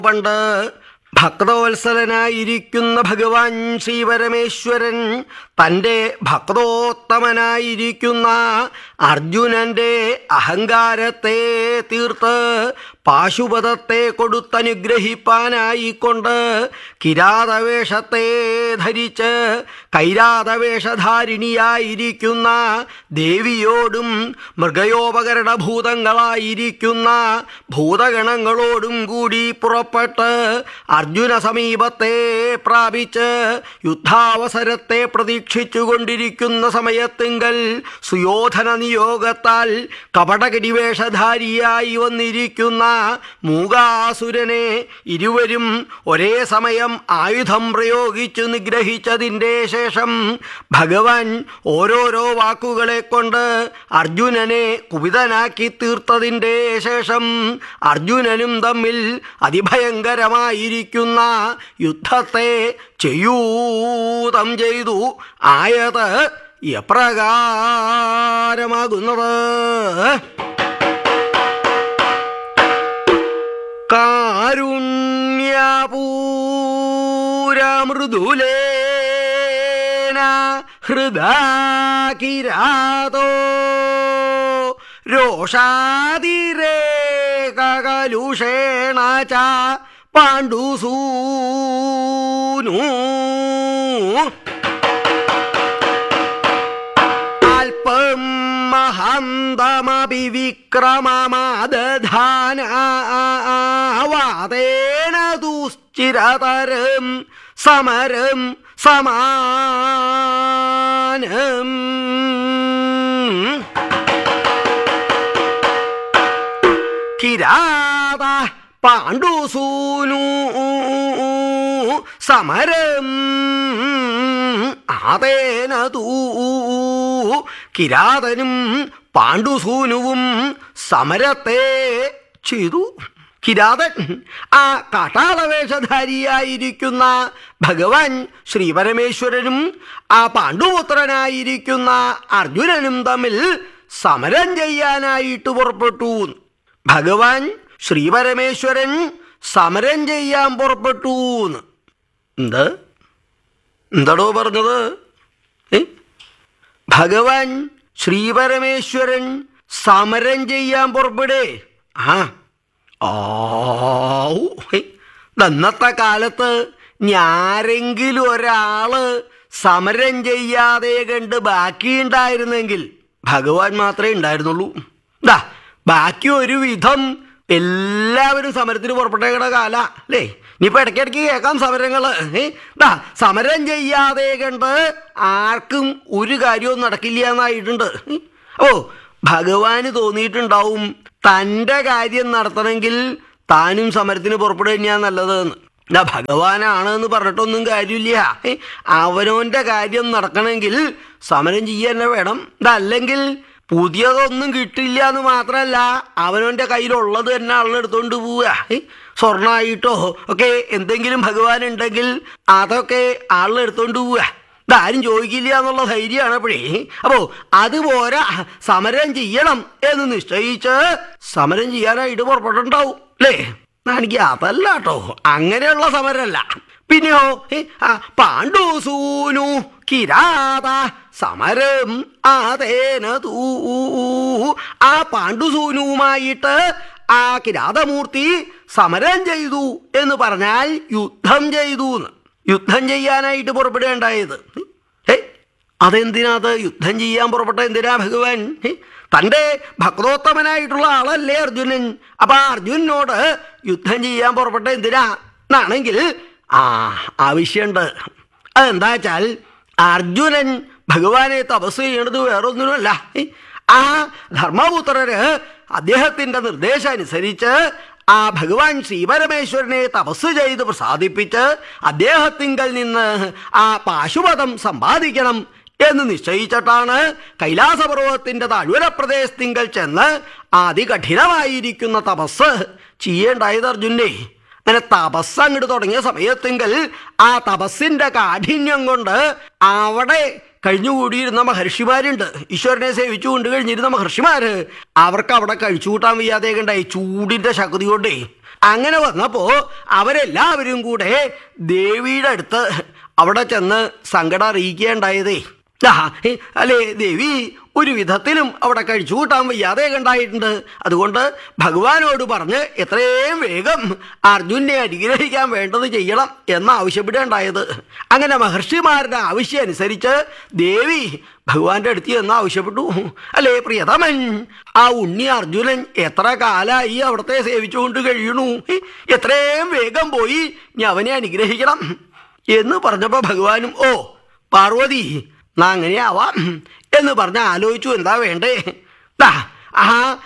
പണ്ട് ഭക്തവത്സലനായിരിക്കുന്ന ഭഗവാൻ ശ്രീപരമേശ്വരൻ തൻ്റെ ഭക്തോത്തമനായിരിക്കുന്ന അർജുനന്റെ അഹങ്കാരത്തെ തീർത്ത് പാശുപതത്തെ കൊടുത്തനുഗ്രഹിപ്പാനായിക്കൊണ്ട് കിരാതവേഷത്തെ ധരിച്ച് കൈരാതവേഷധാരിണിയായിരിക്കുന്ന ദേവിയോടും മൃഗയോപകരണഭൂതങ്ങളായിരിക്കുന്ന ഭൂതഗണങ്ങളോടും കൂടി പുറപ്പെട്ട് അർജുന സമീപത്തെ പ്രാപിച്ച് യുദ്ധാവസരത്തെ പ്രതീക്ഷിച്ചുകൊണ്ടിരിക്കുന്ന സമയത്തിങ്കൽ സുയോധന നിയോഗത്താൽ കപടകിടിവേഷധാരിയായി വന്നിരിക്കുന്ന മൂകാസുരനെ ഇരുവരും ഒരേ സമയം ആയുധം പ്രയോഗിച്ചു നിഗ്രഹിച്ചതിൻ്റെ ശേഷം ഭഗവാൻ ഓരോരോ വാക്കുകളെ കൊണ്ട് അർജുനനെ കുപിതനാക്കി തീർത്തതിൻ്റെ ശേഷം അർജുനനും തമ്മിൽ അതിഭയങ്കരമായിരിക്കുന്ന യുദ്ധത്തെ ചെയ്യൂതം ചെയ്തു ആയത് എപ്രകാരമാകുന്നത് കാരുണ്യപൂരമൃദുലേന ഹൃദാകിരാതോ രോഷാതിരേകകലുഷേണ ച പാണ്ഡുസൂനു അല്പം മഹന്തമപി വിക്രമമാദധാനവാദേന ദുശ്ചിരതരം സമരം സമാനം കിരാത പാണ്ഡുസൂനു സമരം ആതേന തൂ കിരാതനും പാണ്ഡുസൂനുവും സമരത്തെ ചെയ്തു കിരാതൻ ആ കാട്ടാളവേഷധാരിയായിരിക്കുന്ന ഭഗവാൻ ശ്രീപരമേശ്വരനും ആ പാണ്ഡുപുത്രനായിരിക്കുന്ന അർജുനനും തമ്മിൽ സമരം ചെയ്യാനായിട്ട് പുറപ്പെട്ടു ഭഗവാൻ ശ്രീപരമേശ്വരൻ സമരം ചെയ്യാൻ പുറപ്പെട്ടു എന്ത് എന്താടോ പറഞ്ഞത് ഏ? ഭഗവാൻ ശ്രീപരമേശ്വരൻ സമരം ചെയ്യാൻ പുറപ്പെടേ ആ ആവൂ. ഹേ. ഇന്നത്തെ കാലത്ത് ഞാരെങ്കിലും ഒരാള് സമരം ചെയ്യാതെ കണ്ട് ബാക്കിയുണ്ടായിരുന്നെങ്കിൽ ഭഗവാൻ മാത്രമേ ഉണ്ടായിരുന്നുള്ളൂ ദാ ബാക്കി ഒരു വിധം എല്ലാവരും സമരത്തിന് പുറപ്പെട്ടേക്കണ കാല അല്ലേ ഇനിയിപ്പോ ഇടയ്ക്കിടയ്ക്ക് കേൾക്കാം സമരങ്ങള് ഏ? ദാ സമരം ചെയ്യാതെ കണ്ട് ആർക്കും ഒരു കാര്യവും നടക്കില്ല എന്നായിട്ടുണ്ട് ഏ? ഓ ഭഗവാന് തോന്നിയിട്ടുണ്ടാവും തൻ്റെ കാര്യം നടത്തണമെങ്കിൽ താനും സമരത്തിന് പുറപ്പെടുക തന്നെയാണ് നല്ലതെന്ന് എന്നാ ഭഗവാനാണ് എന്ന് പറഞ്ഞിട്ടൊന്നും കാര്യമില്ല ഏ? അവനവൻ്റെ കാര്യം നടക്കണമെങ്കിൽ സമരം ചെയ്യാൻ തന്നെ വേണം ഇതല്ലെങ്കിൽ പുതിയതൊന്നും കിട്ടില്ല എന്ന് മാത്രമല്ല അവനവൻ്റെ കയ്യിലുള്ളത് തന്നെ ആളെടുത്തോണ്ട് പോവുക ഏ? സ്വർണ്ണമായിട്ടോ ഒക്കെ എന്തെങ്കിലും ഭഗവാൻ ഉണ്ടെങ്കിൽ അതൊക്കെ ആളെടുത്തോണ്ട് പോവുക ഇതാരും ചോദിക്കില്ല എന്നുള്ള ധൈര്യമാണ് അപ്പോഴേ അപ്പോ അതുപോലെ സമരം ചെയ്യണം എന്ന് നിശ്ചയിച്ച് സമരം ചെയ്യാനായിട്ട് പുറപ്പെട്ടുണ്ടാവും അല്ലേ എന്നാ എനിക്ക് അതല്ല കേട്ടോ അങ്ങനെയുള്ള സമരമല്ല പിന്നെയോ ഏ, ആ, പാണ്ഡുസൂനു കിരാത സമരം ആതേന തൂ ആ പാണ്ഡുസൂനുവുമായിട്ട് ആ കിരാതമൂർത്തി സമരം ചെയ്തു എന്ന് പറഞ്ഞാൽ യുദ്ധം ചെയ്തു എന്ന് യുദ്ധം ചെയ്യാനായിട്ട് പുറപ്പെടുകയുണ്ടായത് ഏ അതെന്തിനാത് യുദ്ധം ചെയ്യാൻ പുറപ്പെട്ട എന്തിനാ ഭഗവാൻ ഏ? തൻ്റെ ഭക്തോത്തമനായിട്ടുള്ള ആളല്ലേ അർജുനൻ അപ്പൊ ആ അർജുനനോട് യുദ്ധം ചെയ്യാൻ പുറപ്പെട്ട എന്തിനാ എന്നാണെങ്കിൽ ആ ആവശ്യമുണ്ട് അതെന്താ വെച്ചാൽ അർജുനൻ ഭഗവാനെ തപസ് ചെയ്യണത് വേറൊന്നിനുമല്ല ഏ? ആ ധർമ്മപുത്രര് അദ്ദേഹത്തിന്റെ നിർദ്ദേശമനുസരിച്ച് ആ ഭഗവാൻ ശ്രീപരമേശ്വരനെ തപസ് ചെയ്ത് പ്രസാദിപ്പിച്ച് അദ്ദേഹത്തിങ്കൽ നിന്ന് ആ പാശുപതം സമ്പാദിക്കണം എന്ന് നിശ്ചയിച്ചിട്ടാണ് കൈലാസപർവ്വതത്തിന്റെ താഴ്വര പ്രദേശത്തിങ്കൽ ചെന്ന് അതികഠിനമായിരിക്കുന്ന തപസ് ചെയ്യേണ്ടായത് അർജുനെ അങ്ങനെ തപസ് അങ്ങോട്ട് തുടങ്ങിയ സമയത്തെങ്കിൽ ആ തപസ്സിന്റെ കാഠിന്യം കൊണ്ട് അവിടെ കഴിഞ്ഞുകൂടിയിരുന്ന മഹർഷിമാരുണ്ട് ഈശ്വരനെ സേവിച്ചു കൊണ്ട് കഴിഞ്ഞിരുന്ന മഹർഷിമാര് അവർക്ക് അവിടെ കഴിച്ചു കൂട്ടാൻ വയ്യാതെ ഉണ്ടായി ചൂടിന്റെ ശക്തി കൊണ്ടേ അങ്ങനെ വന്നപ്പോ അവരെല്ലാവരും കൂടെ ദേവിയുടെ അടുത്ത് അവിടെ ചെന്ന് സങ്കടം അറിയിക്കുകയുണ്ടായതേ ആ, ഏ, അല്ലേ ദേവി ഒരു വിധത്തിലും അവിടെ കഴിച്ചു കൂട്ടാൻ വയ്യാതെ കണ്ടായിട്ടുണ്ട് അതുകൊണ്ട് ഭഗവാനോട് പറഞ്ഞ് എത്രയും വേഗം അർജുനെ അനുഗ്രഹിക്കാൻ വേണ്ടത് ചെയ്യണം എന്ന് ആവശ്യപ്പെടുകയുണ്ടായത് അങ്ങനെ മഹർഷിമാരുടെ ആവശ്യം അനുസരിച്ച് ദേവി ഭഗവാന്റെ അടുത്ത് എന്ന് ആവശ്യപ്പെട്ടു അല്ലേ പ്രിയതമൻ ആ ഉണ്ണി അർജുനൻ എത്ര കാലായി അവിടത്തെ സേവിച്ചുകൊണ്ട് കഴിയണു ഏ, എത്രയും വേഗം പോയി ഇനി അവനെ അനുഗ്രഹിക്കണം എന്ന് പറഞ്ഞപ്പോ ഭഗവാനും ഓ പാർവതി നാ അങ്ങനെയാവാം എന്ന് പറഞ്ഞ് ആലോചിച്ചു എന്താ വേണ്ടേ ദാ, ആ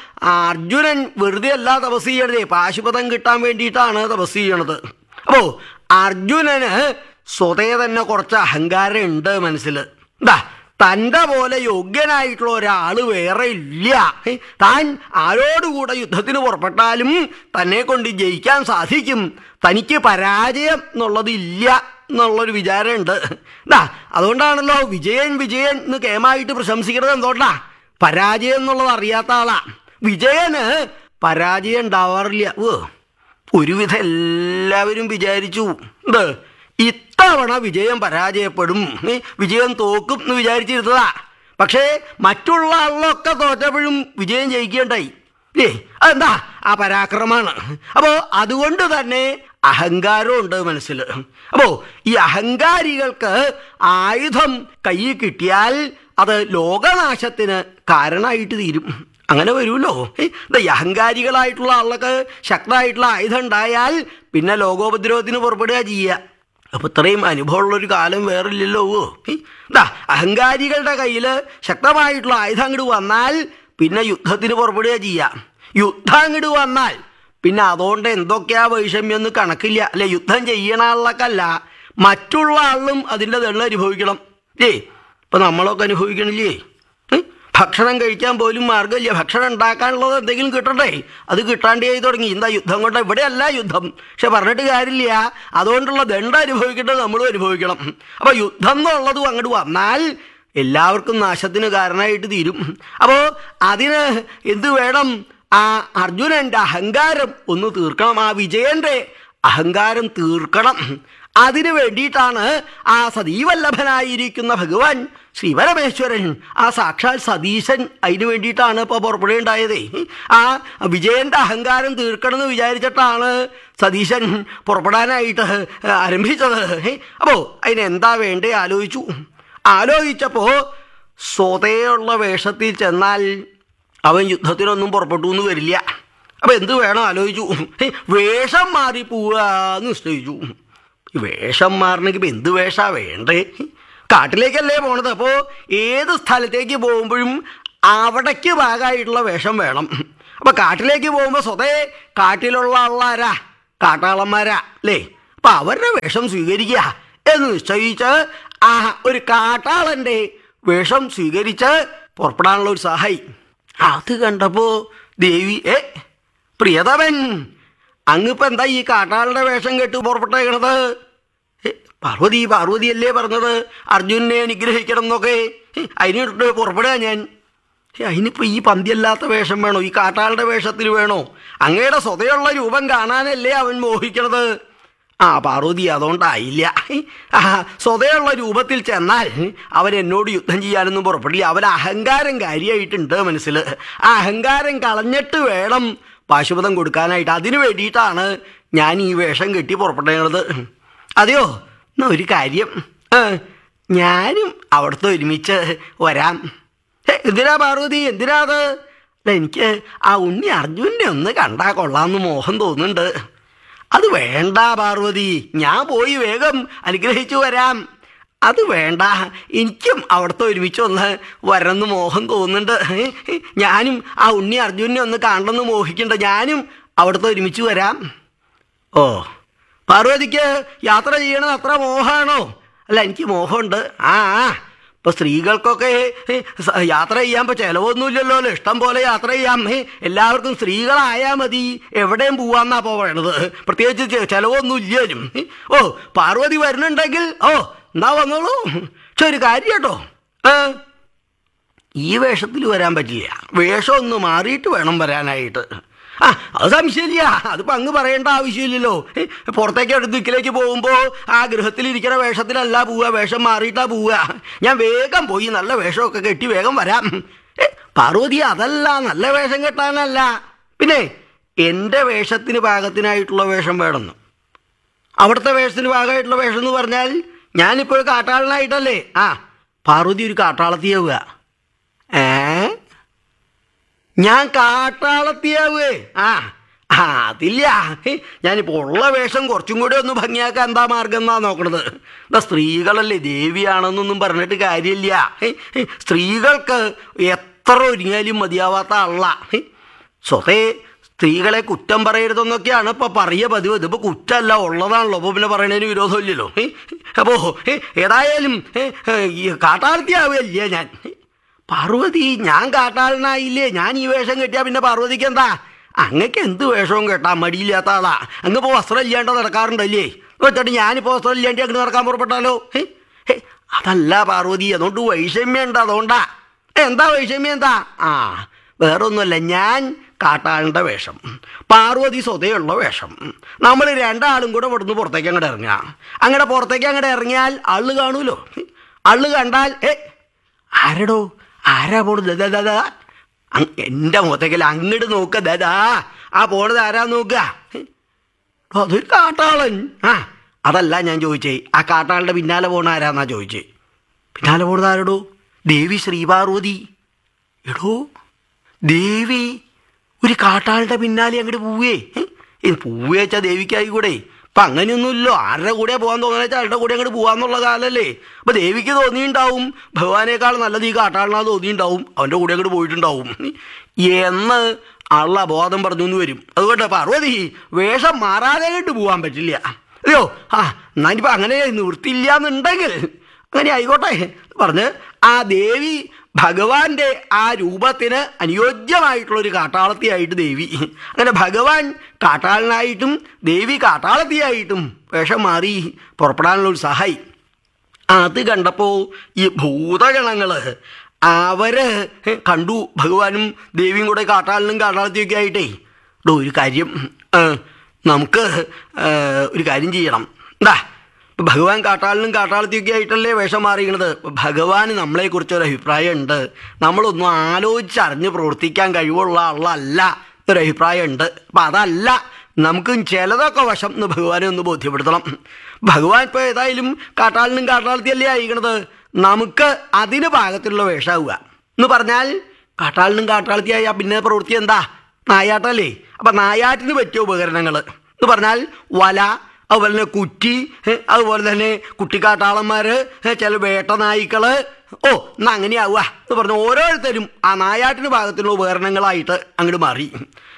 അർജുനൻ വെറുതെ അല്ല തപസ് ചെയ്യണതേ പാശുപതം കിട്ടാൻ വേണ്ടിയിട്ടാണ് തപസ് ചെയ്യണത് അപ്പോ അർജുനന് സ്വതേ തന്നെ കുറച്ച് അഹങ്കാരം ഉണ്ട് മനസ്സിൽ ദാ തൻ്റെ പോലെ യോഗ്യനായിട്ടുള്ള ഒരാൾ വേറെ ഇല്ല ഏ, താൻ ആരോടുകൂടെ യുദ്ധത്തിന് പുറപ്പെട്ടാലും തന്നെ കൊണ്ട് ജയിക്കാൻ സാധിക്കും തനിക്ക് പരാജയം എന്നുള്ളതില്ല എന്നുള്ളൊരു വിചാരമുണ്ട് ദാ അതുകൊണ്ടാണല്ലോ വിജയൻ വിജയൻ എന്ന് കേമായിട്ട് പ്രശംസിക്കുന്നത് എന്തുകൊണ്ടാ പരാജയം എന്നുള്ളത് അറിയാത്ത ആളാ വിജയന് പരാജയം ഉണ്ടാവാറില്ല ഓ ഒരുവിധം എല്ലാവരും വിചാരിച്ചു എന്ത് ഇത്തവണ വിജയം പരാജയപ്പെടും ഏ, വിജയം തോക്കും എന്ന് വിചാരിച്ചിരുന്നതാ പക്ഷേ മറ്റുള്ള ആളിലൊക്കെ തോറ്റപ്പോഴും വിജയം ജയിക്കുകയുണ്ടായി ഏ അതെന്താ ആ പരാക്രമാണ് അപ്പോ അതുകൊണ്ട് തന്നെ അഹങ്കാരമുണ്ട് മനസ്സിൽ അപ്പോ ഈ അഹങ്കാരികൾക്ക് ആയുധം കയ്യിൽ കിട്ടിയാൽ അത് ലോകനാശത്തിന് കാരണമായിട്ട് തീരും അങ്ങനെ വരുമല്ലോ ഏ, ദാ ഈ അഹങ്കാരികളായിട്ടുള്ള ആളുകൾക്ക് ശക്തമായിട്ടുള്ള ആയുധം ഉണ്ടായാൽ പിന്നെ ലോകോപദ്രവത്തിന് പുറപ്പെടുക ചെയ്യുക അപ്പൊ ഇത്രയും അനുഭവമുള്ളൊരു കാലം വേറില്ലല്ലോ ഏ, ദാ അഹങ്കാരികളുടെ കയ്യിൽ ശക്തമായിട്ടുള്ള ആയുധം അങ്ങോട്ട് വന്നാൽ പിന്നെ യുദ്ധത്തിന് പുറപ്പെടുക ചെയ്യുക യുദ്ധം അങ്ങോട്ട് വന്നാൽ പിന്നെ അതുകൊണ്ട് എന്തൊക്കെയാ വൈഷമ്യം എന്ന് കണക്കില്ല അല്ലെ യുദ്ധം ചെയ്യണ ആളിലൊക്കെയല്ല മറ്റുള്ള ആളിലും അതിൻ്റെ ദണ്ണ് അനുഭവിക്കണം ഏ ഇപ്പൊ നമ്മളൊക്കെ അനുഭവിക്കണില്ലേ ഏ? ഭക്ഷണം കഴിക്കാൻ പോലും മാർഗമില്ല ഭക്ഷണം ഉണ്ടാക്കാനുള്ളത് എന്തെങ്കിലും കിട്ടണ്ടേ അത് കിട്ടാണ്ടേ തുടങ്ങി എന്താ യുദ്ധം കൊണ്ട് ഇവിടെയല്ല യുദ്ധം പക്ഷെ പറഞ്ഞിട്ട് കാര്യമില്ല അതുകൊണ്ടുള്ള ദണ്ഡ അനുഭവിക്കേണ്ടത് നമ്മളും അനുഭവിക്കണം അപ്പൊ യുദ്ധം എന്നുള്ളതും അങ്ങോട്ട് വന്നാൽ എല്ലാവർക്കും നാശത്തിന് കാരണമായിട്ട് തീരും അപ്പോൾ അതിന് എന്ത് വേണം ആ അർജുനന്റെ അഹങ്കാരം ഒന്ന് തീർക്കണം ആ വിജയന്റെ അഹങ്കാരം തീർക്കണം അതിനു വേണ്ടിയിട്ടാണ് ആ സതീവല്ലഭനായിരിക്കുന്ന ഭഗവാൻ ശ്രീപരമേശ്വരൻ ആ സാക്ഷാൽ സതീശൻ അതിനു വേണ്ടിയിട്ടാണ് ഇപ്പോൾ പുറപ്പെടുകയുണ്ടായതേ ആ വിജയന്റെ അഹങ്കാരം തീർക്കണം എന്ന് വിചാരിച്ചിട്ടാണ് സതീശൻ പുറപ്പെടാനായിട്ട് ആരംഭിച്ചത് അപ്പോൾ അതിനെന്താ വേണ്ടേ ആലോചിച്ചു ആലോചിച്ചപ്പോൾ സ്വതയുള്ള വേഷത്തിൽ ചെന്നാൽ അവൻ യുദ്ധത്തിനൊന്നും പുറപ്പെട്ടു എന്ന് വരില്ല അപ്പൊ എന്ത് വേണം ആലോചിച്ചു ഹേ, വേഷം മാറി പോവാന്ന് നിശ്ചയിച്ചു ഈ വേഷം മാറണമെങ്കിൽ ഇപ്പൊ എന്ത് വേഷാ വേണ്ടേ കാട്ടിലേക്കല്ലേ പോണത് അപ്പോൾ ഏത് സ്ഥലത്തേക്ക് പോകുമ്പോഴും അവിടേക്ക് ഭാഗമായിട്ടുള്ള വേഷം വേണം അപ്പൊ കാട്ടിലേക്ക് പോകുമ്പോൾ സ്വതേ കാട്ടിലുള്ള ആളാരാ കാട്ടാളന്മാരാ അല്ലേ അപ്പൊ അവരുടെ വേഷം സ്വീകരിക്കുക എന്ന് നിശ്ചയിച്ച് ആ ഒരു കാട്ടാളന്റെ വേഷം സ്വീകരിച്ച് പുറപ്പെടാനുള്ള ഒരു സഹായി അത് കണ്ടപ്പോ ദേവി ഏ പ്രിയതമൻ അങ്ങിപ്പോ എന്താ ഈ കാട്ടാളുടെ വേഷം കെട്ട് പുറപ്പെട്ടേക്കണത് ഏ, പാർവതി പാർവതിയല്ലേ പറഞ്ഞത് അർജുനെ അനുഗ്രഹിക്കണം എന്നൊക്കെ ഏ, അതിനിട്ട് പുറപ്പെടുക ഞാൻ ഏ, അതിനിപ്പോ ഈ പന്തിയല്ലാത്ത വേഷം വേണോ ഈ കാട്ടാളുടെ വേഷത്തിൽ വേണോ അങ്ങയുടെ സ്വതയുള്ള രൂപം കാണാനല്ലേ അവൻ മോഹിക്കണത് ആ പാർവതി അതുകൊണ്ടായില്ല ആ സ്വതയുള്ള രൂപത്തിൽ ചെന്നാൽ അവൻ എന്നോട് യുദ്ധം ചെയ്യാനൊന്നും പുറപ്പെടില്ല അവൻ അഹങ്കാരം കാര്യമായിട്ടുണ്ട് മനസ്സിൽ ആ അഹങ്കാരം കളഞ്ഞിട്ട് വേണം പാശുപതം കൊടുക്കാനായിട്ട് അതിനു വേണ്ടിയിട്ടാണ് ഞാൻ ഈ വേഷം കെട്ടി പുറപ്പെട്ടത് അതെയോ എന്നാ ഒരു കാര്യം ആ, ഞാനും അവിടുത്തെ ഒരുമിച്ച് വരാം ഏ, എന്തിനാ പാർവതി എന്തിനാ അത് അല്ല എനിക്ക് ആ ഉണ്ണി അർജുനെ ഒന്ന് കണ്ടാ കൊള്ളാമെന്ന് മോഹം തോന്നുന്നുണ്ട് അത് വേണ്ട പാർവതി ഞാൻ പോയി വേഗം അനുഗ്രഹിച്ചു വരാം അത് വേണ്ട എനിക്കും അവിടുത്തെ ഒരുമിച്ച് ഒന്ന് വരണമെന്ന് മോഹം തോന്നുന്നുണ്ട് ഞാനും ആ ഉണ്ണി അർജുനെ ഒന്ന് കാണണമെന്ന് മോഹിക്കണ്ട ഞാനും അവിടുത്തെ ഒരുമിച്ച് വരാം ഓ പാർവതിക്ക് യാത്ര ചെയ്യണത് അത്ര മോഹമാണോ അല്ല എനിക്ക് മോഹമുണ്ട് ആ ആ ഇപ്പൊ സ്ത്രീകൾക്കൊക്കെ ഏ, സ- യാത്ര ചെയ്യാൻ ഇപ്പൊ ചെലവൊന്നുമില്ലല്ലോ അല്ലേ? ഇഷ്ടം പോലെ യാത്ര ചെയ്യാം ഏ, എല്ലാവർക്കും സ്ത്രീകളായാ മതി എവിടെയും പോവാന്നാ പോവേണ്ടത് പ്രത്യേകിച്ച് ചെ- ചെലവൊന്നും ഇല്ലേലും ഏ, ഓ പാർവതി വരുന്നുണ്ടെങ്കിൽ ഓ എന്താ വന്നോളൂ പക്ഷെ ഒരു കാര്യം കേട്ടോ ഏ ഈ വേഷത്തിൽ വരാൻ പറ്റില്ല വേഷം ഒന്ന് മാറിയിട്ട് വേണം വരാനായിട്ട് ആ അത് സംശയമില്ല അതിപ്പോ അങ്ങ് പറയേണ്ട ആവശ്യമില്ലല്ലോ ഏ, പുറത്തേക്ക് അടുത്ത് ദിക്കിലേക്ക് പോകുമ്പോ ആ ഗൃഹത്തിലിരിക്കുന്ന വേഷത്തിലല്ല പോവുക വേഷം മാറിയിട്ടാ പോവുക ഞാൻ വേഗം പോയി നല്ല വേഷമൊക്കെ കെട്ടി വേഗം വരാം ഏ, പാർവതി അതല്ല നല്ല വേഷം കെട്ടാനല്ല പിന്നെ എൻ്റെ വേഷത്തിന് പാകത്തിനായിട്ടുള്ള വേഷം വേണമെന്ന് അവിടുത്തെ വേഷത്തിന് ഭാഗമായിട്ടുള്ള വേഷം എന്ന് പറഞ്ഞാൽ ഞാനിപ്പോൾ ഒരു കാട്ടാളനായിട്ടല്ലേ ആ പാർവതി ഒരു കാട്ടാളത്തിയാവുക ഏ ഞാൻ കാട്ടാളത്തിയാവേ ആ ആ അതില്ല ഹേ, ഞാനിപ്പോൾ ഉള്ള വേഷം കുറച്ചും കൂടി ഒന്ന് ഭംഗിയാക്കാൻ എന്താ മാർഗം എന്നാ നോക്കണത് എന്താ സ്ത്രീകളല്ലേ ദേവിയാണെന്നൊന്നും പറഞ്ഞിട്ട് കാര്യമില്ല ഹേ, ഹേ, സ്ത്രീകൾക്ക് എത്ര ഒരുങ്ങിയാലും മതിയാവാത്ത ആളാ ഹേ, സ്വതേ സ്ത്രീകളെ കുറ്റം പറയരുതെന്നൊക്കെയാണ് ഇപ്പൊ പറയ പതിവ് ഇതിപ്പോ കുറ്റമല്ല ഉള്ളതാണല്ലോ അപ്പൊ പിന്നെ പറയണതിന് വിരോധമില്ലല്ലോ ഹേ, അപ്പോ ഹേ, ഏതായാലും ഹേ, ഹേ, ഈ കാട്ടാളത്തിയാവുകയല്ലേ ഞാൻ ഹേ, പാർവതി ഞാൻ കാട്ടാളനായില്ലേ ഞാൻ ഈ വേഷം കെട്ടിയാ പിന്നെ പാർവതിക്ക് എന്താ അങ്ങക്ക് എന്ത് വേഷവും കേട്ടാ മടിയില്ലാത്ത ആളാ അങ്ങ് ഇപ്പോൾ വസ്ത്രം ഇല്ലാണ്ട് നടക്കാറുണ്ടല്ലേ വെച്ചിട്ട് ഞാനിപ്പോൾ വസ്ത്രം ഇല്ലാണ്ട് അങ്ങ് നടക്കാൻ പുറപ്പെട്ടാലോ ഹേ, ഹേ, അതല്ല പാർവതി അതുകൊണ്ട് വൈഷമ്യം ഉണ്ട് അതുകൊണ്ടാ ഏ, എന്താ വൈഷമ്യം എന്താ ആ വേറൊന്നുമല്ല ഞാൻ കാട്ടാളിൻ്റെ വേഷം പാർവതി സ്വതയുള്ള വേഷം നമ്മൾ രണ്ടാളും കൂടെ ഇവിടുന്ന് പുറത്തേക്ക് അങ്ങോട്ട് ഇറങ്ങുക അങ്ങനെ പുറത്തേക്ക് അങ്ങോട്ട് ഇറങ്ങിയാൽ ആള് കാണൂലോ ആള് കണ്ടാൽ ഏ ആരടോ ആരാ പോണത് ദാ, ദാ, ദാ. അങ് എൻ്റെ മുഖത്തേക്കല്ല അങ്ങോട്ട് നോക്ക ദാ ആ പോണത് ആരാ നോക്കുക അതൊരു കാട്ടാളൻ ആ അതല്ല ഞാൻ ചോദിച്ചേ ആ കാട്ടാളുടെ പിന്നാലെ പോണ ആരാന്നാ ചോദിച്ചേ പിന്നാലെ പോണത് ആരടോ ദേവി ശ്രീപാർവതി എടോ ദേവി ഒരു കാട്ടാളുടെ പിന്നാലെ അങ്ങോട്ട് പോവേ ഇത് പോവുക വെച്ചാൽ ദേവിക്കായി കൂടെ ഇപ്പം അങ്ങനെയൊന്നുമില്ലോ ആരുടെ കൂടെ പോകാൻ തോന്നുന്ന വെച്ചാൽ ആരുടെ കൂടെ അങ്ങോട്ട് പോകാന്നുള്ള കാലല്ലേ അപ്പം ദേവിക്ക് തോന്നിയിട്ടുണ്ടാവും ഭഗവാനേക്കാൾ നല്ലത് ഈ കാട്ടാളിനാ തോന്നിയിട്ടുണ്ടാവും അവൻ്റെ കൂടെ അങ്ങോട്ട് പോയിട്ടുണ്ടാവും എന്ന് ആളുടെ അബോധം പറഞ്ഞു എന്ന് വരും അതുകൊണ്ട് പാർവതി വേഷം മാറാതെ അങ്ങോട്ട് പോകാൻ പറ്റില്ല അയ്യോ ആ എന്നാനിപ്പോൾ അങ്ങനെ നിവൃത്തിയില്ല എന്നുണ്ടെങ്കിൽ അങ്ങനെ ആയിക്കോട്ടെ പറഞ്ഞ് ആ ദേവി ഭഗവാന്റെ ആ രൂപത്തിന് അനുയോജ്യമായിട്ടുള്ള ഒരു കാട്ടാളത്തിയായിട്ട് ദേവി അങ്ങനെ ഭഗവാൻ കാട്ടാളനായിട്ടും ദേവി കാട്ടാളത്തിയായിട്ടും വേഷം മാറി പുറപ്പെടാനുള്ള ഉത്സാഹമായി അത് കണ്ടപ്പോൾ ഈ ഭൂതഗണങ്ങൾ അവര് കണ്ടു ഭഗവാനും ദേവിയും കൂടെ കാട്ടാളിനും കാട്ടാളത്തിയൊക്കെ ആയിട്ടേ ഡോ ഒരു കാര്യം ആ, നമുക്ക് ആ, ഒരു കാര്യം ചെയ്യണം എന്താ ഇപ്പൊ ഭഗവാൻ കാട്ടാളിനും കാട്ടാളത്തിയൊക്കെ ആയിട്ടല്ലേ വേഷം മാറിയണത് ഭഗവാന് നമ്മളെക്കുറിച്ച് ഒരു അഭിപ്രായം ഉണ്ട് നമ്മളൊന്നും ആലോചിച്ചറിഞ്ഞ് പ്രവർത്തിക്കാൻ കഴിവുള്ള ആളല്ല ഒരു അഭിപ്രായം ഉണ്ട് അപ്പം അതല്ല നമുക്കും ചിലതൊക്കെ വശം എന്ന് ഭഗവാനെ ഒന്ന് ബോധ്യപ്പെടുത്തണം ഭഗവാൻ ഇപ്പോൾ ഏതായാലും കാട്ടാളിനും കാട്ടാളത്തിയല്ലേ അയക്കണത് നമുക്ക് അതിന് പാകത്തിലുള്ള വേഷമാവുക എന്ന് പറഞ്ഞാൽ കാട്ടാളിനും കാട്ടാളത്തിയായ പിന്നെ പ്രവൃത്തി എന്താ നായാട്ടല്ലേ അപ്പം നായാട്ടിന് പറ്റിയ ഉപകരണങ്ങൾ എന്ന് പറഞ്ഞാൽ വല അതുപോലെ തന്നെ കുറ്റി ഏ, അതുപോലെ തന്നെ കുട്ടിക്കാട്ടാളന്മാർ ചില വേട്ട നായ്ക്കള് ഓ എന്നാ അങ്ങനെയാവുക എന്ന് പറഞ്ഞ ഓരോരുത്തരും ആ നായാട്ടിന് പാകത്തിലുള്ള ഉപകരണങ്ങളായിട്ട് അങ്ങോട്ട് മാറി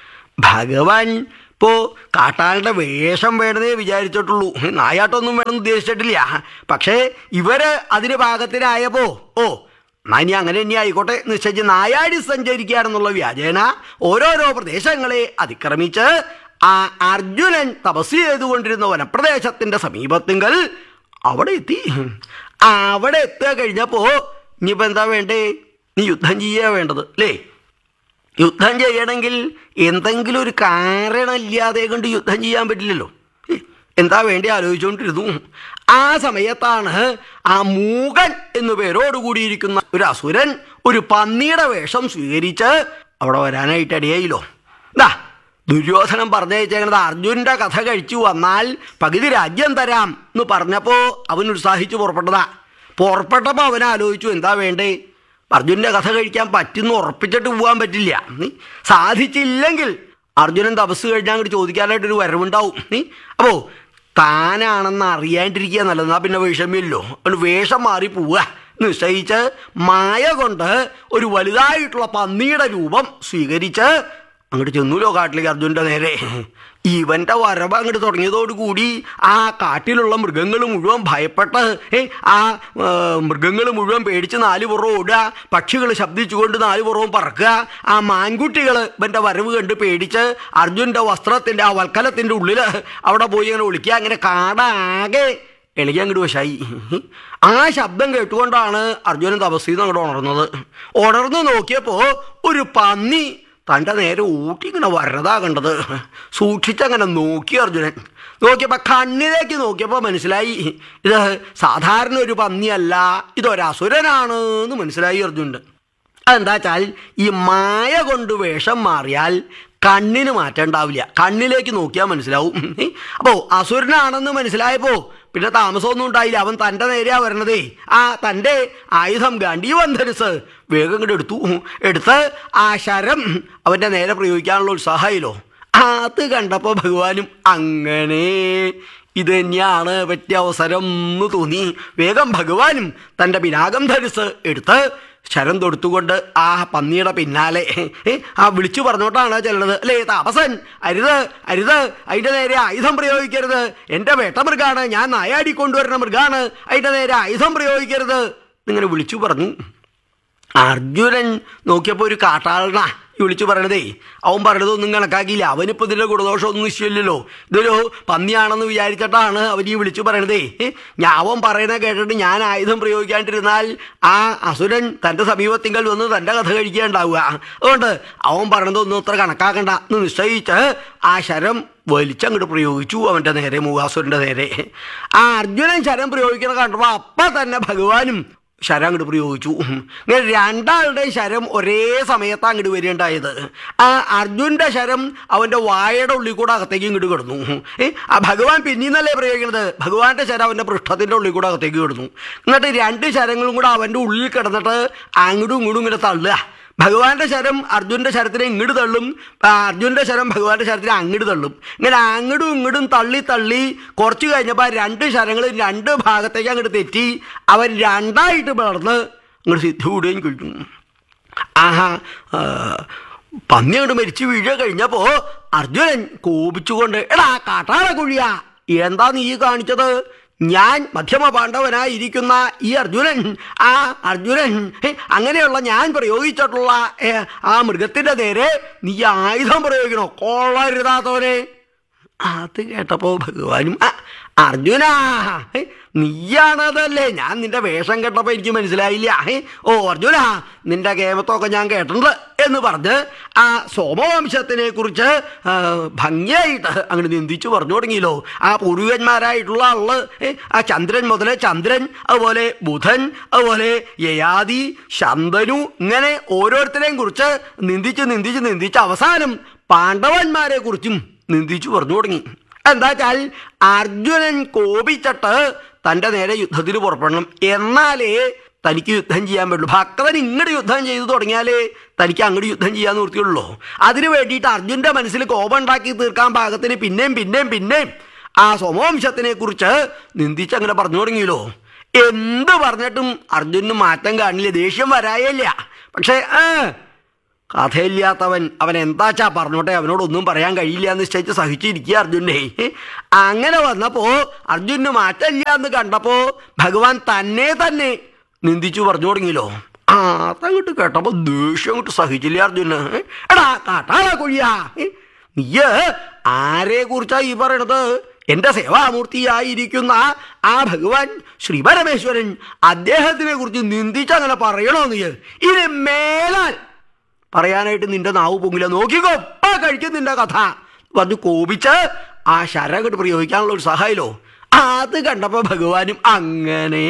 ഭഗവാൻ ഇപ്പോൾ കാട്ടാളുടെ വേഷം വേണമെന്നേ വിചാരിച്ചിട്ടുള്ളൂ നായാട്ടൊന്നും വേണമെന്ന് ഉദ്ദേശിച്ചിട്ടില്ല പക്ഷേ ഇവര് അതിന് പാകത്തിനായപ്പോ ഓ എന്നാ ഇനി അങ്ങനെ തന്നെ ആയിക്കോട്ടെ നിശ്ചയിച്ച് നായാടി സഞ്ചരിക്കുകയാണെന്നുള്ള വ്യാജേന ഓരോരോ പ്രദേശങ്ങളെ അതിക്രമിച്ച് ആ അർജുനൻ തപസ് ചെയ്തുകൊണ്ടിരുന്ന വനപ്രദേശത്തിന്റെ സമീപത്തിങ്കൽ അവിടെ എത്തി അവിടെ എത്തുക കഴിഞ്ഞപ്പോ ഇനിയിപ്പോ എന്താ വേണ്ടേ നീ യുദ്ധം ചെയ്യുക വേണ്ടത് അല്ലേ യുദ്ധം ചെയ്യണമെങ്കിൽ എന്തെങ്കിലും ഒരു കാരണമില്ലാതെ കൊണ്ട് യുദ്ധം ചെയ്യാൻ പറ്റില്ലല്ലോ ഏ, എന്താ വേണ്ടി ആലോചിച്ചുകൊണ്ടിരുന്നു ആ സമയത്താണ് ആ മൂകൻ എന്നു പേരോട് കൂടിയിരിക്കുന്ന ഒരു അസുരൻ ഒരു പന്നിയുടെ വേഷം സ്വീകരിച്ച് അവിടെ വരാനായിട്ട് ഇടയായില്ലോ എന്താ ദുര്യോധനം പറഞ്ഞയച്ചേക്കണത് അർജുനന്റെ കഥ കഴിച്ചു വന്നാൽ പകുതി രാജ്യം തരാം എന്ന് പറഞ്ഞപ്പോ അവൻ ഉത്സാഹിച്ചു പുറപ്പെട്ടതാ പുറപ്പെട്ടപ്പോൾ അവൻ ആലോചിച്ചു എന്താ വേണ്ടേ അർജുനന്റെ കഥ കഴിക്കാൻ പറ്റുന്ന ഉറപ്പിച്ചിട്ട് പോകാൻ പറ്റില്ല നീ സാധിച്ചില്ലെങ്കിൽ അർജുനൻ തപസ് കഴിഞ്ഞാൽ അങ്ങോട്ട് ചോദിക്കാനായിട്ടൊരു വരവുണ്ടാവും നീ അപ്പോ താനാണെന്ന് അറിയാണ്ടിരിക്കുക നല്ലത് എന്നാ പിന്നെ വിഷമില്ലല്ലോ അതുകൊണ്ട് വേഷം മാറി പോവുക നിശ്ചയിച്ച് മായ കൊണ്ട് ഒരു വലുതായിട്ടുള്ള പന്നിയുടെ രൂപം സ്വീകരിച്ച് അങ്ങോട്ട് ചെന്നൂലോ കാട്ടിലേക്ക് അർജുൻ്റെ നേരെ ഇവന്റെ വരവ് അങ്ങോട്ട് തുടങ്ങിയതോടുകൂടി ആ കാട്ടിലുള്ള മൃഗങ്ങൾ മുഴുവൻ ഭയപ്പെട്ട് ഏ ആ മൃഗങ്ങൾ മുഴുവൻ പേടിച്ച് നാല് പുറവും ഓടുക പക്ഷികൾ ശബ്ദിച്ചുകൊണ്ട് നാല് പുറവും പറക്കുക ആ മാൻകുട്ടികൾ ഇവന്റെ വരവ് കണ്ട് പേടിച്ച് അർജുൻ്റെ വസ്ത്രത്തിൻ്റെ ആ വൽക്കലത്തിൻ്റെ ഉള്ളിൽ അവിടെ പോയി അങ്ങനെ ഒളിക്കുക അങ്ങനെ കാടാകെ എളിക്കാൻ അങ്ങോട്ട് വശായി ആ ശബ്ദം കേട്ടുകൊണ്ടാണ് അർജുനൻ തപസ്സിന്ന് അങ്ങോട്ട് ഉണർന്നത് ഉണർന്നു നോക്കിയപ്പോൾ ഒരു പന്നി തൻ്റെ നേരെ ഊട്ടി ഇങ്ങനെ വരതാ കണ്ടത് സൂക്ഷിച്ചങ്ങനെ നോക്കി അർജുനൻ നോക്കിയപ്പോൾ കണ്ണിലേക്ക് നോക്കിയപ്പോൾ മനസ്സിലായി ഇത് സാധാരണ ഒരു പന്നിയല്ല ഇതൊരസുരനാണ് എന്ന് മനസ്സിലായി അർജുനൻ അതെന്താ വെച്ചാൽ ഈ മായ കൊണ്ട് വേഷം മാറിയാൽ കണ്ണിന് മാറ്റം ഉണ്ടാവില്ല കണ്ണിലേക്ക് നോക്കിയാൽ മനസ്സിലാവും അപ്പോൾ അസുരനാണെന്ന് മനസ്സിലായപ്പോൾ പിന്നെ താമസമൊന്നും ഉണ്ടായില്ല അവൻ തൻ്റെ നേരെയാ വരണതേ ആ തൻ്റെ ആയുധം ഗണ്ഡീവന്ധനുസ് വേഗം ഇങ്ങോട്ട് എടുത്തു എടുത്ത് ആ ശരം അവൻ്റെ നേരെ പ്രയോഗിക്കാനുള്ള ഉത്സാഹമായില്ലോ അത് കണ്ടപ്പോൾ ഭഗവാനും അങ്ങനെ ഇത് തന്നെയാണ് പറ്റിയ അവസരം എന്ന് തോന്നി വേഗം ഭഗവാനും തൻ്റെ പിനാകം ധരിച്ച് എടുത്ത് ശരം തൊടുത്തുകൊണ്ട് ആ പന്നിയുടെ പിന്നാലെ ഏ, ആ വിളിച്ചു പറഞ്ഞോട്ടാണ് ചെല്ലണത് അല്ലേ താപസൻ അരുത് അരുത് അതിൻ്റെ നേരെ ആയുധം പ്രയോഗിക്കരുത് എൻ്റെ വേട്ടമൃഗാണ് ഞാൻ നായാടി കൊണ്ടുവരുന്ന മൃഗാണ് അതിൻ്റെ നേരെ ആയുധം പ്രയോഗിക്കരുത് ഇങ്ങനെ വിളിച്ചു പറഞ്ഞു അർജുനൻ നോക്കിയപ്പോൾ ഒരു കാട്ടാളനാ ഈ വിളിച്ചു പറയണതേ അവൻ പറയണതൊന്നും കണക്കാക്കിയില്ല അവനിപ്പോൾ ഇതിൻ്റെ ഗുണദോഷമൊന്നും നിശ്ചയില്ലല്ലോ ഇതൊരു പന്നിയാണെന്ന് വിചാരിച്ചിട്ടാണ് അവൻ ഈ വിളിച്ചു പറയണതേ ഏ, ഞാൻ അവൻ പറയുന്നത് കേട്ടിട്ട് ഞാൻ ആയുധം പ്രയോഗിക്കാണ്ടിരുന്നാൽ ആ അസുരൻ തൻ്റെ സമീപത്തിങ്കൽ വന്ന് തൻ്റെ കഥ കഴിക്കുകയുണ്ടാവുക അതുകൊണ്ട് അവൻ പറയണതൊന്നും അത്ര കണക്കാക്കണ്ട എന്ന് നിശ്ചയിച്ച് ആ ശരം വലിച്ചങ്ങോട്ട് പ്രയോഗിച്ചു അവൻ്റെ നേരെ മൂകാസുരൻ്റെ നേരെ ആ അർജുനൻ ശരം പ്രയോഗിക്കണ കണ്ടപ്പോൾ അപ്പം തന്നെ ഭഗവാനും ശരം അങ്ങോട്ട് പ്രയോഗിച്ചു ഇങ്ങനെ രണ്ടാളുടെയും ശരം ഒരേ സമയത്ത് അങ്ങോട്ട് വരികയുണ്ടായത് ആ അർജുൻ്റെ ശരം അവൻ്റെ വായയുടെ ഉള്ളിൽ കൂടെ അകത്തേക്ക് ഇങ്ങോട്ട് കിടന്നു ഏ ആ ഭഗവാൻ പിന്നീന്നല്ലേ പ്രയോഗിക്കുന്നത് ഭഗവാന്റെ ശരം അവൻ്റെ പൃഷ്ഠത്തിൻ്റെ ഉള്ളിൽ കൂടെ അകത്തേക്ക് കിടന്നു എന്നിട്ട് രണ്ട് ശരങ്ങളും കൂടെ അവൻ്റെ ഉള്ളിൽ കിടന്നിട്ട് അങ്ങോട്ടും ഇങ്ങോട്ടും ഇങ്ങനെ തള്ളുക ഭഗവാന്റെ ശരം അർജുൻ്റെ ശരത്തിനെ ഇങ്ങോട്ട് തള്ളും ആ അർജുൻ്റെ ശരം ഭഗവാന്റെ ശരത്തിനെ അങ്ങോട്ട് തള്ളും ഇങ്ങനെ അങ്ങോട്ടും ഇങ്ങോട്ടും തള്ളി തള്ളി കുറച്ച് കഴിഞ്ഞപ്പോൾ ആ രണ്ട് ശരങ്ങളും രണ്ട് ഭാഗത്തേക്ക് അങ്ങോട്ട് തെറ്റി അവൻ രണ്ടായിട്ട് വളർന്ന് അങ്ങോട്ട് സിദ്ധി കൂടുകയും കഴിഞ്ഞു ആഹാ ആ, പന്നി അങ്ങോട്ട് മരിച്ചു വീഴുക കഴിഞ്ഞപ്പോ അർജുനൻ കോപിച്ചുകൊണ്ട് എടാ കാട്ടാള കുഴിയ എന്താ നീ കാണിച്ചത് ഞാൻ മധ്യമ പാണ്ഡവനായിരിക്കുന്ന ഈ അർജുനൻ ആ അർജുനൻ ഹേ, അങ്ങനെയുള്ള ഞാൻ പ്രയോഗിച്ചിട്ടുള്ള ഏ, ആ മൃഗത്തിന്റെ നേരെ നീ ആയുധം പ്രയോഗിക്കണോ കൊള്ളരുതാത്തവനെ അത് കേട്ടപ്പോ ഭഗവാനും "ആ, അർജുനാ ഹേ, നീയാണതല്ലേ ഞാൻ നിന്റെ വേഷം കേട്ടപ്പോ എനിക്ക് മനസ്സിലായില്ല ഹേ, ഓ അർജുന നിന്റെ കേമത്തൊക്കെ ഞാൻ കേട്ടിട്ടുണ്ട് എന്ന് പറഞ്ഞ് ആ സോമവംശത്തിനെ കുറിച്ച് ആ, ഭംഗിയായിട്ട് അങ്ങനെ നിന്ദിച്ചു പറഞ്ഞു തുടങ്ങിയല്ലോ ആ പൂർവികന്മാരായിട്ടുള്ള ആള് ഏ, ആ ചന്ദ്രൻ മുതൽ ചന്ദ്രൻ അതുപോലെ ബുധൻ അതുപോലെ യയാതി ശന്തനു ഇങ്ങനെ ഓരോരുത്തരെയും കുറിച്ച് നിന്ദിച്ച് നിന്ദിച്ച് നിന്ദിച്ച് അവസാനം പാണ്ഡവന്മാരെ കുറിച്ചും നിന്ദിച്ചു പറഞ്ഞു തുടങ്ങി എന്താ വെച്ചാൽ അർജുനൻ കോപിച്ചിട്ട് തൻ്റെ നേരെ യുദ്ധത്തിന് പുറപ്പെടണം എന്നാലേ തനിക്ക് യുദ്ധം ചെയ്യാൻ പറ്റുള്ളൂ ഭക്തൻ ഇങ്ങോട്ട് യുദ്ധം ചെയ്തു തുടങ്ങിയാലേ തനിക്ക് അങ്ങോട്ട് യുദ്ധം ചെയ്യാൻ നിർത്തിയുള്ളൂ അതിനു വേണ്ടിയിട്ട് അർജുൻ്റെ മനസ്സിൽ കോപം ഉണ്ടാക്കി തീർക്കാൻ പാകത്തിന് പിന്നെയും പിന്നെയും പിന്നെയും ആ സോമവംശത്തിനെ കുറിച്ച് നിന്ദിച്ച് അങ്ങനെ പറഞ്ഞു തുടങ്ങിയല്ലോ എന്ത് പറഞ്ഞിട്ടും അർജുനന് മാറ്റം കാണില്ല ദേഷ്യം വരായില്ല പക്ഷേ ആ കഥയില്ലാത്തവൻ അവൻ എന്താച്ചാ പറഞ്ഞോട്ടെ അവനോടൊന്നും പറയാൻ കഴിയില്ല എന്ന് നിശ്ചയിച്ച് സഹിച്ചിരിക്കുക അർജുനെ അങ്ങനെ വന്നപ്പോ അർജുനന് മാറ്റമില്ല എന്ന് കണ്ടപ്പോ ഭഗവാൻ തന്നെ തന്നെ നിന്ദിച്ചു പറഞ്ഞു തുടങ്ങിയല്ലോ ആ അതങ്ങോട്ട് കേട്ടപ്പോ ദേഷ്യം അങ്ങോട്ട് സഹിച്ചില്ല അർജുന് എടാ കാട്ടാളാ കൊഴിയാ നീയ് ആരെ കുറിച്ചാ ഈ പറയണത് എന്റെ സേവാമൂർത്തിയായിരിക്കുന്ന ആ ഭഗവാൻ ശ്രീ പരമേശ്വരൻ അദ്ദേഹത്തിനെ കുറിച്ച് നിന്ദിച്ചങ്ങനെ പറയണോ നീ ഇനി മേലാൽ പറയാനായിട്ട് നിന്റെ നാവ് പൊങ്ങില്ല നോക്കിക്കോ ആ കഴിക്കും നിന്റെ കഥ വന്ന് കോപിച്ച് ആ ശരങ്ങോട്ട് പ്രയോഗിക്കാനുള്ള ഒരു സഹായമല്ലോ അത് കണ്ടപ്പോൾ ഭഗവാനും അങ്ങനെ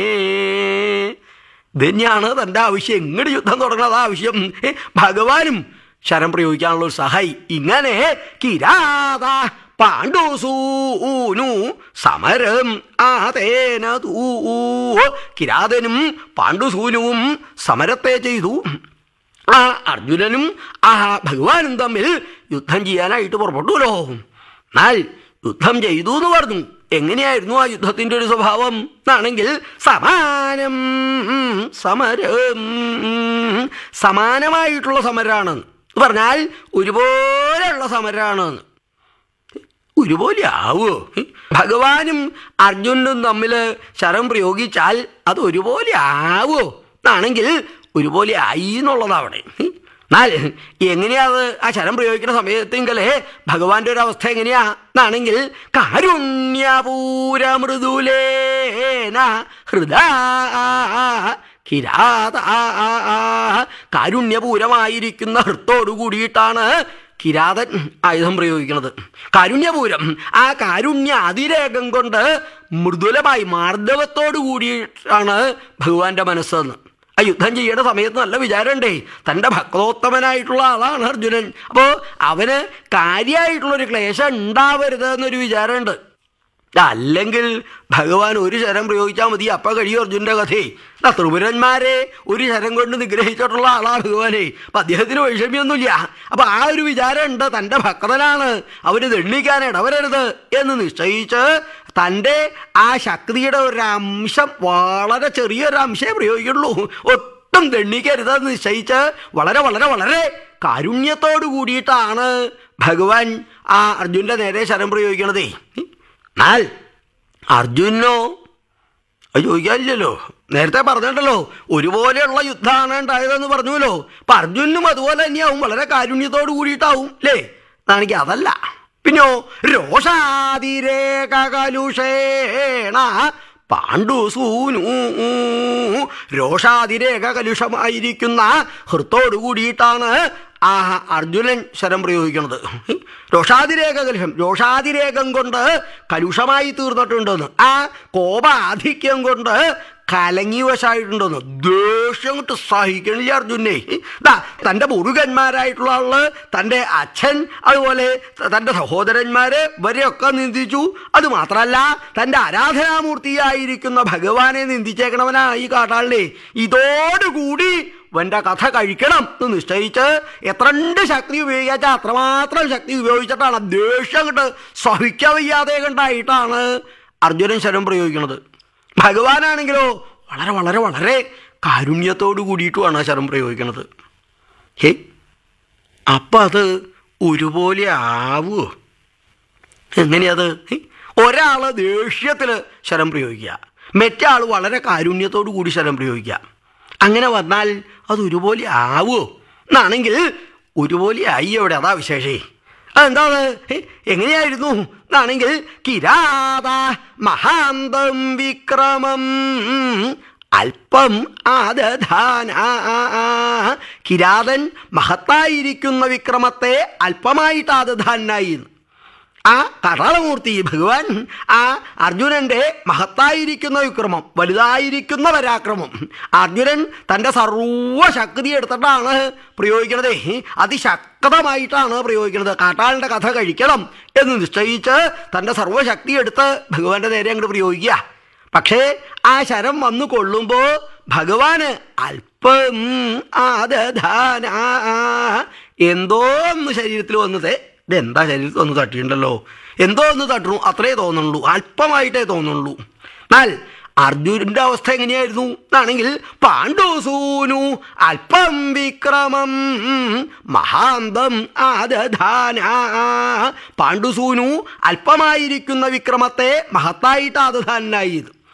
ഇതന്നെയാണ് തൻ്റെ ആവശ്യം എങ്ങോട്ട് യുദ്ധം തുടങ്ങുന്നത് ആവശ്യം ഏ, ഭഗവാനും ശരം പ്രയോഗിക്കാനുള്ള ഒരു സഹായി ഇങ്ങനെ കിരാത പാണ്ഡുസൂനു സമരം ആതേന തൂ കിരാതനും പാണ്ഡുസൂനുവും സമരത്തെ ചെയ്തു ആ അർജുനനും ആ ഭഗവാനും തമ്മിൽ യുദ്ധം ചെയ്യാനായിട്ട് പുറപ്പെട്ടുല്ലോ എന്നാൽ യുദ്ധം ചെയ്തു എന്ന് പറഞ്ഞു എങ്ങനെയായിരുന്നു ആ യുദ്ധത്തിന്റെ ഒരു സ്വഭാവം എന്നാണെങ്കിൽ സമാനം സമരം സമാനമായിട്ടുള്ള സമരമാണ് എന്ന് പറഞ്ഞാൽ ഒരുപോലെയുള്ള സമരമാണ് ഒരുപോലെ ആവോ ഭഗവാനും അർജുനനും തമ്മിൽ ശരം പ്രയോഗിച്ചാൽ അത് ഒരുപോലെ ആവോ എന്നാണെങ്കിൽ ഒരുപോലെ ആയി എന്നുള്ളതാണ് അവിടെ എന്നാൽ എങ്ങനെയാ അത് ആ ശരം പ്രയോഗിക്കുന്ന സമയത്തെങ്കിലേ ഭഗവാന്റെ ഒരു അവസ്ഥ എങ്ങനെയാ എന്നാണെങ്കിൽ കാരുണ്യപൂര മൃദുലേന ഹൃദാ കിരാത ആ, ആ, ആ, കാരുണ്യപൂരമായിരിക്കുന്ന ഹൃത്തോടു കൂടിയിട്ടാണ് കിരാതൻ ആയുധം പ്രയോഗിക്കുന്നത് കാരുണ്യപൂരം ആ കാരുണ്യ അതിരേകം കൊണ്ട് മൃദുലമായി മാർദ്ദവത്തോടു കൂടിയിട്ടാണ് ഭഗവാന്റെ മനസ്സെന്ന് ആ യുദ്ധം ചെയ്യേണ്ട സമയത്ത് നല്ല വിചാരമുണ്ടേ തൻ്റെ ഭക്തോത്തമനായിട്ടുള്ള ആളാണ് അർജുനൻ അപ്പോൾ അവന് കാര്യമായിട്ടുള്ളൊരു ക്ലേശം ഉണ്ടാവരുത് എന്നൊരു വിചാരമുണ്ട് അല്ലെങ്കിൽ ഭഗവാൻ ഒരു ശരം പ്രയോഗിച്ചാൽ മതി അപ്പ കഴിയും അർജുൻ്റെ കഥയെ ആ ത്രിപുരന്മാരെ ഒരു ശരം കൊണ്ട് നിഗ്രഹിച്ചിട്ടുള്ള ആളാ ഭഗവാനെ അപ്പം അദ്ദേഹത്തിന് വൈഷമ്യമൊന്നുമില്ല അപ്പം ആ ഒരു വിചാരം ഉണ്ട് തൻ്റെ ഭക്തനാണ് അവന് ദണ്ണിക്കാൻ ഇടവരരുത് എന്ന് നിശ്ചയിച്ച് തൻ്റെ ആ ശക്തിയുടെ ഒരു അംശം വളരെ ചെറിയൊരു അംശമേ പ്രയോഗിക്കുള്ളൂ ഒട്ടും ദണ്ണിക്കരുതെന്ന് നിശ്ചയിച്ച് വളരെ വളരെ വളരെ കാരുണ്യത്തോടു കൂടിയിട്ടാണ് ഭഗവാൻ ആ അർജുൻ്റെ നേരെ ശരം പ്രയോഗിക്കണതേ എന്നാൽ അർജുനോ അത് ചോദിക്കാനില്ലല്ലോ നേരത്തെ പറഞ്ഞിട്ടല്ലോ ഒരുപോലെയുള്ള യുദ്ധമാണ് ഉണ്ടായതെന്ന് പറഞ്ഞുവല്ലോ അപ്പൊ അർജുനും അതുപോലെ തന്നെയാവും വളരെ കാരുണ്യത്തോട് കൂടിയിട്ടാവും അല്ലേ എന്നാണെങ്കിൽ അതല്ല പിന്നെയോ രോഷാതിരേക കലുഷേണ പാണ്ഡുസൂനു രോഷാതിരേക കലുഷമായിരിക്കുന്ന ഹൃത്തോടു കൂടിയിട്ടാണ് ആ അർജുനൻ ശരം പ്രയോഗിക്കുന്നത് രോഷാതിരേക കലുഷം രോഷാതിരേകം കൊണ്ട് കലുഷമായി തീർന്നിട്ടുണ്ടെന്ന് ആ കോപാധിക്യം കൊണ്ട് കലങ്ങി വശായിട്ടുണ്ടെന്ന് ദേഷ്യം കൊണ്ട് സഹിക്കണില്ല അർജുനെ ദാ തൻ്റെ മുരുകന്മാരായിട്ടുള്ള ആള് തൻ്റെ അച്ഛൻ അതുപോലെ തൻ്റെ സഹോദരന്മാര് ഇവരെയൊക്കെ നിന്ദിച്ചു അത് മാത്രമല്ല തൻ്റെ ആരാധനാമൂർത്തിയായിരിക്കുന്ന ഭഗവാനെ നിന്ദിച്ചേക്കണവനാ ഈ കാട്ടാളിനെ ഇതോടുകൂടി വന്റെ കഥ കഴിക്കണം എന്ന് നിശ്ചയിച്ച് എത്രണ്ട് ശക്തി ഉപയോഗിച്ചാൽ അത്രമാത്രം ശക്തി ഉപയോഗിച്ചിട്ടാണ് ദേഷ്യം കണ്ട് സഹിക്കാൻ വയ്യാതെ കണ്ടായിട്ടാണ് അർജുനൻ ശരം പ്രയോഗിക്കുന്നത് ഭഗവാനാണെങ്കിലോ വളരെ വളരെ വളരെ കാരുണ്യത്തോടു കൂടിയിട്ടുമാണ് ആ ശരം പ്രയോഗിക്കുന്നത് ഹേ അപ്പം അത് ഒരുപോലെ ആവുമോ എങ്ങനെയത് ഒരാൾ ദേഷ്യത്തിൽ ശരം പ്രയോഗിക്കുക മറ്റേ ആൾ വളരെ കാരുണ്യത്തോടു കൂടി ശരം പ്രയോഗിക്കുക അങ്ങനെ വന്നാൽ അത് ഒരുപോലെ ആവുമോ എന്നാണെങ്കിൽ ഒരുപോലെ ആയി അവിടെ അതാ വിശേഷേ അതെന്താണ് ഹേ, എങ്ങനെയായിരുന്നു എന്നാണെങ്കിൽ കിരാത മഹാന്തം വിക്രമം അല്പം ആദധാന കിരാതൻ മഹത്തായിരിക്കുന്ന വിക്രമത്തെ അല്പമായിട്ട് ആദധാനായി ആ കടാളമൂർത്തി ഭഗവാൻ ആ അർജുനന്റെ മഹത്തായിരിക്കുന്ന വിക്രമം വലുതായിരിക്കുന്ന പരാക്രമം അർജുനൻ തൻ്റെ സർവശക്തി എടുത്തിട്ടാണ് പ്രയോഗിക്കുന്നത് അതിശക്തമായിട്ടാണ് പ്രയോഗിക്കുന്നത് കാട്ടാളിൻ്റെ കഥ കഴിക്കണം എന്ന് നിശ്ചയിച്ച് തൻ്റെ സർവശക്തി എടുത്ത് ഭഗവാന്റെ നേരെ അങ്ങോട്ട് പ്രയോഗിക്കുക പക്ഷേ ആ ശരം വന്നു കൊള്ളുമ്പോൾ ഭഗവാന് അല്പം ആദധാന എന്തോ ഒന്ന് ശരീരത്തിൽ വന്നത് ഇതെന്താ ശരീരത്തിൽ ഒന്ന് തട്ടിയിട്ടുണ്ടല്ലോ എന്തോ ഒന്ന് തട്ടണു അത്രേ തോന്നുള്ളൂ അല്പമായിട്ടേ തോന്നുള്ളൂ എന്നാൽ അർജുനന്റെ അവസ്ഥ എങ്ങനെയായിരുന്നു എന്നാണെങ്കിൽ പാണ്ഡുസൂനു അല്പം വിക്രമം മഹാന്തം ആദധാന പാണ്ഡുസൂനു അല്പമായിരിക്കുന്ന വിക്രമത്തെ മഹത്തായിട്ട് ആദധാനായി